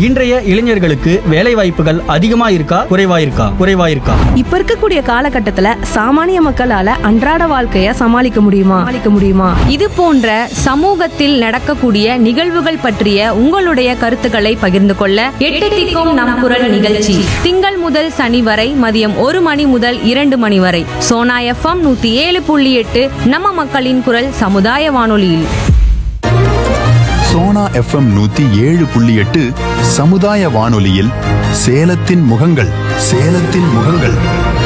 இன்றைய இளைஞர்களுக்கு வேலை வாய்ப்புகள் அதிகமா இருக்கா குறைவா இருக்கா குறைவா இருக்கா இப்ப இருக்கக்கூடிய காலகட்டத்துல சாமானிய மக்களால அன்றாட வாழ்க்கைய சமாளிக்க முடியுமா சமாளிக்க முடியுமா இது போன்ற சமூகத்தில் நடக்கக்கூடிய நிகழ்வுகள் பற்றிய உங்களுடைய கருத்துக்களை பகிர்ந்து கொள்ள எட்டு திக்கும் நம் குரல் நிகழ்ச்சி திங்கள் முதல் சனி வரை மதியம் ஒரு மணி முதல் இரண்டு மணி வரை சோனா எஃப்எம் நூத்தி ஏழு புள்ளி எட்டு நம்ம மக்களின் குரல் சமுதாய வானொலியில் சோனா எஃப்எம் நூத்தி ஏழு புள்ளி எட்டு சமுதாய வானொலியில் சேலத்தின் முகங்கள் சேலத்தின் முகங்கள்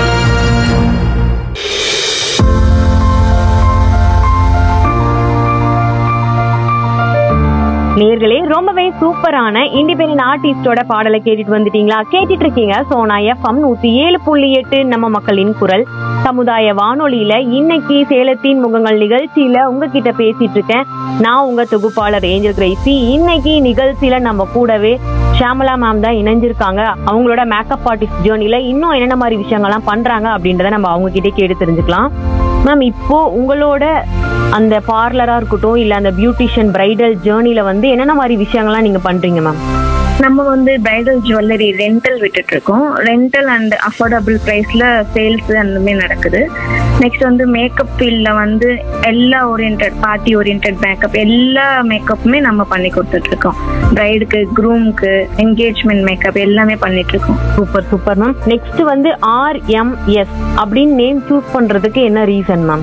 நேர்களே ரொம்பவே சூப்பரான இண்டிபெண்டன்ட் ஆர்டிஸ்டோட பாடலை கேட்டுட்டு வந்துட்டீங்களா கேட்டுட்டு இருக்கீங்க சோனா எஃப்எம் நூத்தி ஏழு புள்ளி எட்டு நம்ம மக்களின் குரல் சமுதாய வானொலியில இன்னைக்கு சேலத்தின் முகங்கள் நிகழ்ச்சியில உங்ககிட்ட பேசிட்டு இருக்கேன் நான் உங்க தொகுப்பாளர் ஏஞ்சல் கிரேசி இன்னைக்கு நிகழ்ச்சியில நம்ம கூடவே ஷாமலா மேம் தான் இணைஞ்சிருக்காங்க அவங்களோட மேக்கப் ஆர்டிஸ்ட் ஜேர்னில இன்னும் என்னென்ன மாதிரி விஷயங்கள்லாம் பண்றாங்க அப்படின்றத நம்ம அவங்க கிட்டே கேட்டு தெரிஞ்சுக்கலாம் மேம் இப்போ உங்களோட அந்த பார்லரா இருக்கட்டும் இல்ல அந்த பியூட்டிஷியன் பிரைடல் ஜேர்னில வந்து என்னென்ன மாதிரி விஷயங்கள்லாம் நீங்க பண்றீங்க மேம் நம்ம வந்து பிரைடல் ஜுவல்லரி ரெண்டல் விட்டுட்டு இருக்கோம் ரெண்டல் அண்ட் அஃபோர்டபுள் ப்ரைஸ்ல சேல்ஸ் அந்த மாதிரி நடக்குது நெக்ஸ்ட் வந்து மேக்கப் ஃபீல்ட்ல வந்து எல்லா ஓரியன்ட் பார்ட்டி ஓரியன்ட் மேக்கப் எல்லா மேக்கப்புமே நம்ம பண்ணி கொடுத்துட்டு இருக்கோம் பிரைடுக்கு க்ரூம்க்கு என்கேஜ்மெண்ட் மேக்கப் எல்லாமே பண்ணிட்டு இருக்கோம் சூப்பர் சூப்பர் மேம் நெக்ஸ்ட் வந்து ஆர்எம்எஸ் அப்படின்னு நேம் சூஸ் பண்றதுக்கு என்ன ரீசன் மேம்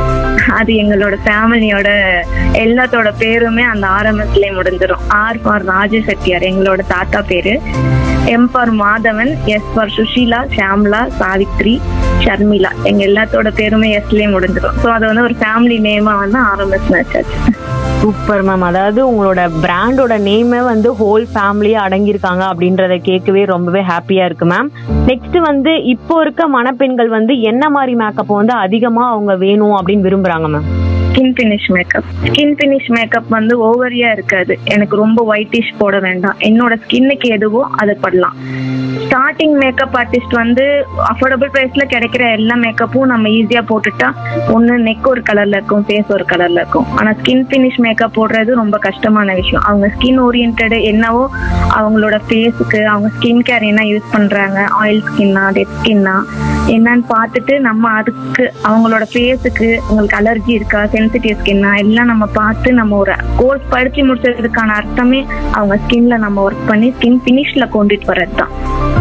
அது எங்களோட ஃபேமிலியோட எல்லாத்தோட பேருமே அந்த ஆர்எம்எஸ்லயே முடிஞ்சிடும் ஆர் ஃபார் ராஜ செட்டியார் எங்களோட தாத்தா பேரு M for Madhavan S for Sushila Shamla Savitri Sharmila எங்க எல்லாத்தோட பேருமே எஸ்லயே முடிஞ்சிடும் ஸோ அது வந்து ஒரு ஃபேமிலி நேமா வந்து ஆர்எம்எஸ் வச்சாச்சு சூப்பர் மேம் அதாவது உங்களோட பிராண்டோட நேமே வந்து ஹோல் ஃபேமிலியா அடங்கியிருக்காங்க அப்படின்றத கேட்கவே ரொம்பவே ஹாப்பியா இருக்கு மேம் நெக்ஸ்ட் வந்து இப்போ இருக்க மணப்பெண்கள் வந்து என்ன மாதிரி மேக்கப் வந்து அதிகமா அவங்க வேணும் அப்படின்னு விரும்புறாங்க ma'am skin finish makeup skin finish makeup வந்து ஓவரியா இருக்காது எனக்கு ரொம்ப ஒயிட்டிஷ் போட வேண்டாம் என்னோட ஸ்கின்னுக்கு எதுவோ அதை பண்ணலாம் ஸ்டார்டிங் மேக்கப் ஆர்டிஸ்ட் வந்து அஃபோர்டபுள் ப்ரைஸ்ல கிடைக்கிற எல்லா மேக்கப்பும் நம்ம ஈஸியா போட்டுட்டா ஒன்று நெக் ஒரு கலர்ல இருக்கும் ஃபேஸ் ஒரு கலர்ல இருக்கும் ஆனா ஸ்கின் ஃபினிஷ் மேக்கப் போடுறது ரொம்ப கஷ்டமான விஷயம் அவங்க ஸ்கின் ஓரியன்ட் என்னவோ அவங்களோட ஃபேஸுக்கு அவங்க ஸ்கின் கேர் என்ன யூஸ் பண்றாங்க ஆயில் ஸ்கின்னா டெட் ஸ்கின்னா என்னன்னு பார்த்துட்டு நம்ம அதுக்கு அவங்களோட ஃபேஸுக்கு உங்களுக்கு அலர்ஜி இருக்கா சென்சிட்டிவ் ஸ்கின்னா எல்லாம் நம்ம பார்த்து நம்ம ஒரு கோர்ஸ் படிச்சு முடிச்சதுக்கான அர்த்தமே அவங்க ஸ்கின்ல நம்ம ஒர்க் பண்ணி ஸ்கின் ஃபினிஷ்ல கொண்டுட்டு வர்றது தான்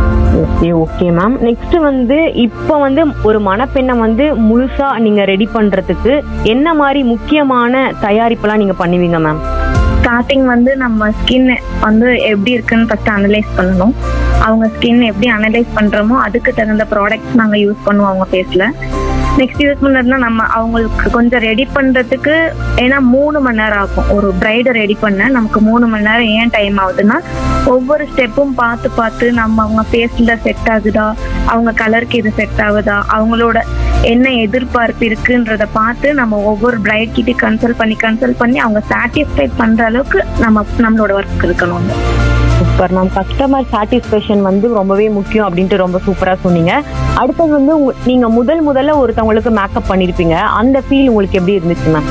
ஓகே ஓகே மேம் நெக்ஸ்ட் வந்து இப்போ வந்து ஒரு மணப்பெண்ணை வந்து முழுசா நீங்க ரெடி பண்றதுக்கு என்ன மாதிரி முக்கியமான தயாரிப்பெல்லாம் நீங்க பண்ணுவீங்க மேம் ஸ்டார்டிங் வந்து நம்ம ஸ்கின் வந்து எப்படி இருக்குன்னு ஃபர்ஸ்ட் அனலைஸ் பண்ணணும் அவங்க ஸ்கின் எப்படி அனலைஸ் பண்றோமோ அதுக்கு தகுந்த ப்ராடக்ட்ஸ் நாங்க யூஸ் பண்ணுவோம் அவங்க ஃபேஸ்ல நெக்ஸ்ட் யூஸ் பண்ணதுனா நம்ம அவங்களுக்கு கொஞ்சம் ரெடி பண்றதுக்கு ஏன்னா மூணு மணி நேரம் ஆகும் ஒரு பிரைடை ரெடி பண்ண நமக்கு மூணு மணி நேரம் ஏன் டைம் ஆகுதுன்னா ஒவ்வொரு ஸ்டெப்பும் பார்த்து பார்த்து நம்ம அவங்க ஃபேஸ்ல செட் ஆகுதா அவங்க கலருக்கு இது செட் ஆகுதா அவங்களோட என்ன எதிர்பார்ப்பு இருக்குன்றத பார்த்து நம்ம ஒவ்வொரு பிரைட் கிட்ட கன்சல்ட் பண்ணி கன்சல்ட் பண்ணி அவங்க சாட்டிஸ்ஃபை பண்ற அளவுக்கு நம்ம நம்மளோட ஒர்க் இருக்கணும் சூப்பர் மேம் கஸ்டமர் சாட்டிஸ்ஃபேக்ஷன் வந்து ரொம்பவே முக்கியம் அப்படின்ட்டு ரொம்ப சூப்பரா சொன்னீங்க அடுத்தது வந்து உங்க- நீங்க முதல் முதல்ல ஒருத்தவங்களுக்கு மேக்கப் பண்ணிருப்பீங்க அந்த ஃபீல் உங்களுக்கு எப்படி இருந்துச்சு மேம்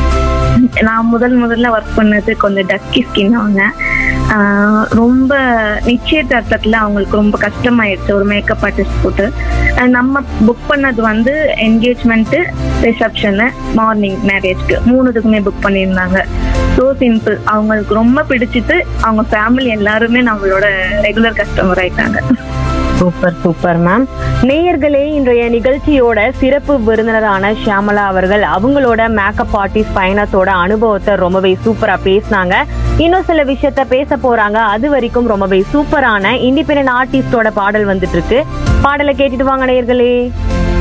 நான் முதல் முதல்ல ஒர்க் பண்ணது கொஞ்சம் டஸ்கி ஸ்கின் அவங்க ஆஹ் ரொம்ப நிச்சயதார்த்தத்துல அவங்களுக்கு ரொம்ப கஷ்டமாயிடுச்சு ஒரு மேக்கப் ஆர்டிஸ்ட் போட்டு ஆஹ் நம்ம புக் பண்ணது வந்து என்கேஜ்மெண்ட்டு ரிசப்ஷனு மார்னிங் மேரேஜ்க்கு மூணுத்துக்குமே புக் பண்ணியிருந்தாங்க ஸோ சிம்பிள் அவங்களுக்கு ரொம்ப பிடிச்சிட்டு அவங்க ஃபேமிலி எல்லாருமே நம்மளோட ரெகுலர் கஸ்டமர் ஆயிட்டாங்க சூப்பர் சூப்பர் மேம் நேயர்களே இன்றைய நிகழ்ச்சியோட சிறப்பு விருந்தினரான ஷியாமலா அவர்கள் அவங்களோட மேக்கப் ஆர்டிஸ்ட் பயணத்தோட அனுபவத்தை ரொம்பவே சூப்பரா பேசினாங்க இன்னும் சில விஷயத்த பேச போறாங்க அது வரைக்கும் ரொம்பவே சூப்பரான இண்டிபெண்டன்ட் ஆர்டிஸ்டோட பாடல் வந்துட்டு இருக்கு பாடலை கேட்டுட்டு வாங்க நேயர்களே